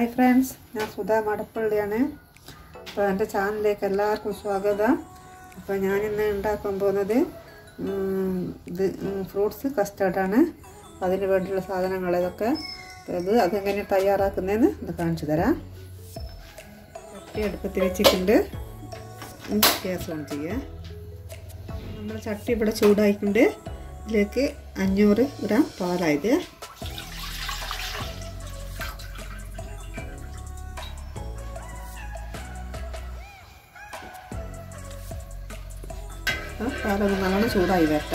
hi friends ഞാൻ സുധാ മടപ്പള്ളിയാണ് അപ്പോൾ എൻ്റെ ചാനലിലേക്ക് എല്ലാവർക്കും സ്വാഗതം അപ്പോൾ ഞാനിന്ന് ഉണ്ടാക്കാൻ പോകുന്നത് ഉം, ഇത് ഫ്രൂട്ട്സ് കസ്റ്റർഡാണ് അതിന് വേണ്ടിയുള്ള സാധനങ്ങൾ ഇതൊക്കെ ഇത് അതെങ്ങനെ തയ്യാറാക്കുന്നതെന്ന് ഇത് കാണിച്ചു തരാം ചട്ടി അടുപ്പത്തിൽ വെച്ചിട്ടുണ്ട് ഗ്യാസ് ഓൺ ചെയ്യുക നമ്മൾ ചട്ടി ഇവിടെ ചൂടായിട്ടുണ്ട് ഇതിലേക്ക് അഞ്ഞൂറ് ഗ്രാം പാലായത് പാലൊന്ന് നല്ലോണം ചൂടായി വരട്ടെ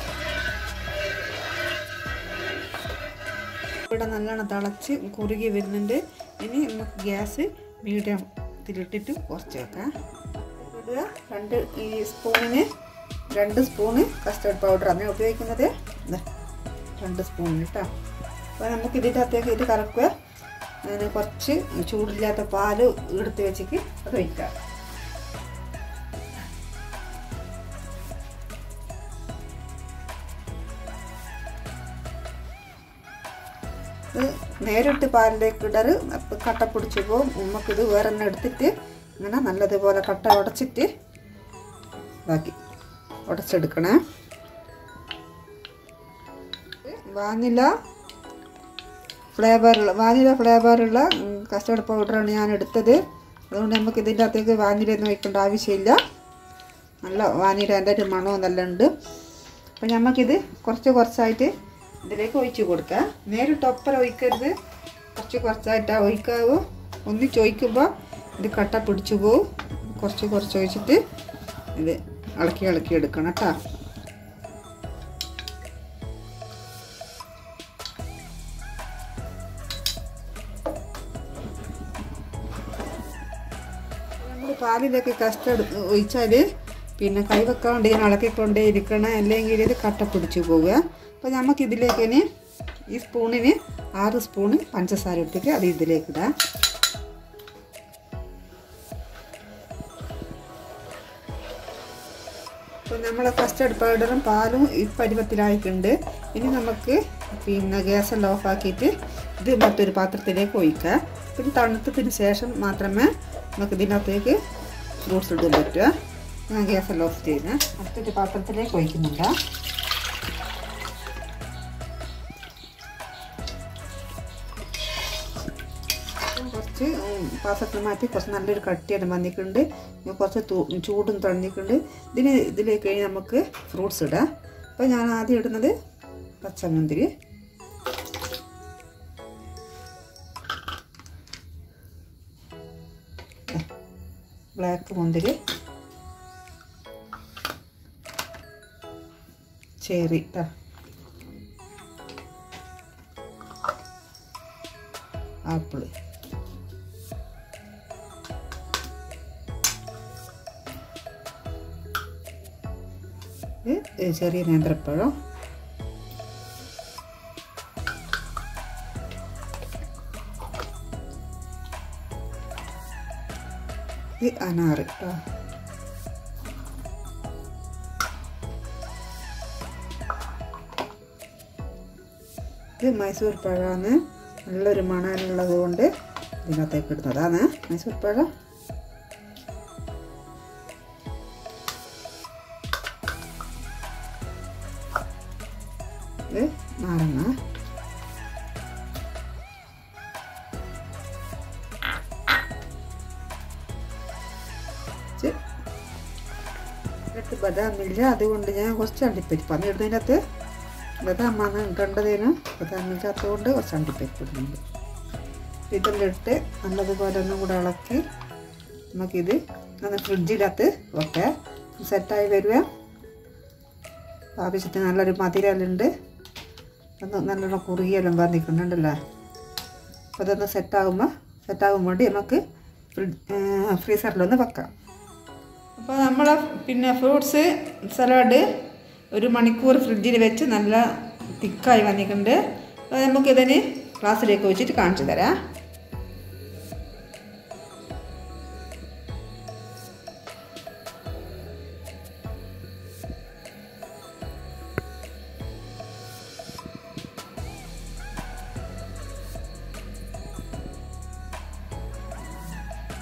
ഇവിടെ നല്ലോണം തിളച്ച് കുറുകി വരുന്നുണ്ട് ഇനി നമുക്ക് ഗ്യാസ് മീഡിയം ഇതിലിട്ടിട്ട് കുറച്ച് വെക്കാം ഇടുക രണ്ട് ഈ സ്പൂണിന് രണ്ട് സ്പൂണ് കസ്റ്റർഡ് പൗഡറാണ് ഉപയോഗിക്കുന്നത് ദാ, രണ്ട് സ്പൂണിന് കേട്ടോ അപ്പോൾ നമുക്ക് ഇതിൻ്റെ അകത്തേക്ക് ഇത് കറക്കുക അതിന് കുറച്ച് ചൂടില്ലാത്ത പാല് എടുത്ത് വെച്ചിട്ട് അത് വയ്ക്കാം ഇത് നേരിട്ട് പാലിലേക്ക് ഇടറ് അപ്പം കട്ട പിടിച്ച് പോകും നമുക്കിത് വേറെ തന്നെ എടുത്തിട്ട് ഇങ്ങനെ നല്ലതുപോലെ കട്ട ഉടച്ചിട്ട് ഇതാക്കി ഉടച്ചെടുക്കണേ വാനില ഫ്ലേവറുള്ള വാനില ഫ്ലേവറുള്ള കസ്റ്റർഡ് പൗഡറാണ് ഞാൻ എടുത്തത് അതുകൊണ്ട് നമുക്ക് ഇതിൻ്റെ അകത്തേക്ക് വാനിലയൊന്നും വയ്ക്കേണ്ട ആവശ്യമില്ല നല്ല വാനിലേൻ്റെ ഒരു മണവും നല്ല ഉണ്ട് അപ്പം നമുക്കിത് കുറച്ച് കുറച്ചായിട്ട് ഇതിലേക്ക് ഒഴിച്ച് കൊടുക്കാം നേരിട്ട് ഒപ്പര ഒഴിക്കരുത് കുറച്ച് കുറച്ചായിട്ടാണ് ഒഴിക്കാവൂ ഒന്നിച്ച് ഒഴിക്കുമ്പോൾ ഇത് കട്ട പിടിച്ചു പോവും കുറച്ച് കുറച്ച് ഒഴിച്ചിട്ട് ഇത് ഇളക്കി ഇളക്കി എടുക്കണം കേട്ടോ നമ്മൾ പാലിലേക്ക് കസ്റ്റർഡ് ഒഴിച്ചാൽ പിന്നെ കൈവെക്കാണ്ട് ഇങ്ങനെ ഇളക്കിക്കൊണ്ടേ ഇരിക്കണം അല്ലെങ്കിൽ ഇത് കട്ട പിടിച്ചു പോവുക അപ്പോൾ നമുക്ക് ഇതിലേക്ക് ഇനി ഈ സ്പൂണിന് ആറ് സ്പൂണ് പഞ്ചസാര എടുത്തിട്ട് അത് ഇതിലേക്ക് ഇടാം അപ്പോൾ നമ്മളെ കസ്റ്റർഡ് പൗഡറും പാലും ഈ പരുവത്തിലായിട്ടുണ്ട് ഇനി നമുക്ക് പിന്നെ ഗ്യാസെല്ലാം ഓഫാക്കിയിട്ട് ഇത് മറ്റൊരു പാത്രത്തിലേക്ക് ഒഴിക്കുക പിന്നെ തണുത്തതിന് ശേഷം മാത്രമേ നമുക്ക് ഇതിനകത്തേക്ക് ഫ്രൂട്ട്സ് ഇടാൻ പറ്റുക ഞാൻ ഗ്യാസെല്ലാം ഓഫ് ചെയ്യുന്നത് മറ്റൊരു പാത്രത്തിലേക്ക് ഒഴിക്കുന്നുണ്ട് കുറച്ച് പാത്രത്തിൽ മാറ്റി കുറച്ച് നല്ലൊരു കട്ടിയായിട്ട് വന്നിട്ടുണ്ട് കുറച്ച് ചൂടും തണിഞ്ഞിട്ടുണ്ട് ഇതിന് ഇതിലേക്ക് കഴിഞ്ഞ് നമുക്ക് ഫ്രൂട്ട്സ് ഇടാം അപ്പോൾ ഞാൻ ആദ്യം ഇടുന്നത് പച്ചമുന്തിരി ബ്ലാക്ക് മുന്തിരി ചേറി കേട്ടോ ആപ്പിള് ഇത് ചെറിയ നേന്ത്രപ്പഴം ഇത് അനാറ് കേട്ടോ ഇത് മൈസൂർ പഴമാണ് നല്ലൊരു മണലുള്ളത് കൊണ്ട് ഇതിനകത്തേക്ക് ഇടുന്നതാണ് മൈസൂർ പഴം ഇത് നാരങ്ങ എന്നിട്ട് ബദാമില്ല അതുകൊണ്ട് ഞാൻ കുറച്ച് അണ്ടിപ്പരിപ്പാണ് ഇടുന്നതിനകത്ത് ബദാമാണ് കണ്ടതിന് ബദാമില്ലാത്തതുകൊണ്ട് കുറച്ച് അണ്ടിപ്പരിപ്പ് ഇടുന്നുണ്ട് ഇതെല്ലാം ഇട്ട് നല്ലതുപോലെ ഒന്നും കൂടെ ഇളക്കി നമുക്കിത് ഒന്ന് ഫ്രിഡ്ജിനകത്ത് വെക്കാം സെറ്റായി വരുക ആവശ്യത്തിന് നല്ലൊരു മധുരമുണ്ട് ഒന്ന് നല്ലോണം കുറുകിയെല്ലാം വന്നിട്ടുണ്ടല്ലോ അപ്പോൾ അതൊന്ന് സെറ്റാകുമ്പോൾ സെറ്റാകും വേണ്ടി നമുക്ക് ഫ്രീസറിലൊന്ന് വെക്കാം അപ്പോൾ നമ്മൾ പിന്നെ ഫ്രൂട്ട്സ് സലാഡ് ഒരു മണിക്കൂർ ഫ്രിഡ്ജിൽ വെച്ച് നല്ല തിക്കായി വന്നിട്ടുണ്ട് അപ്പോൾ നമുക്കിതിന് ഗ്ലാസ്സിലേക്ക് വെച്ചിട്ട് കാണിച്ചു തരാം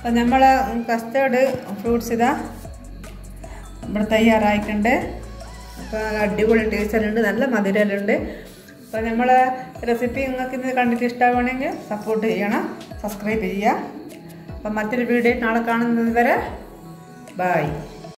അപ്പം നമ്മളെ കസ്റ്റേർഡ് ഫ്രൂട്ട്സ് ഇതാ ഇവിടെ തയ്യാറായിട്ടുണ്ട് അപ്പോൾ അടിപൊളി ടേസ്റ്റിലുണ്ട് നല്ല മധുരമുണ്ട് അപ്പോൾ നമ്മളെ റെസിപ്പി നിങ്ങൾക്ക് ഇന്ന് കണ്ടിട്ട് ഇഷ്ടമാണെങ്കിൽ സപ്പോർട്ട് ചെയ്യണം സബ്സ്ക്രൈബ് ചെയ്യുക അപ്പം മറ്റൊരു വീഡിയോ നാളെ കാണുന്നത് വരെ ബായ്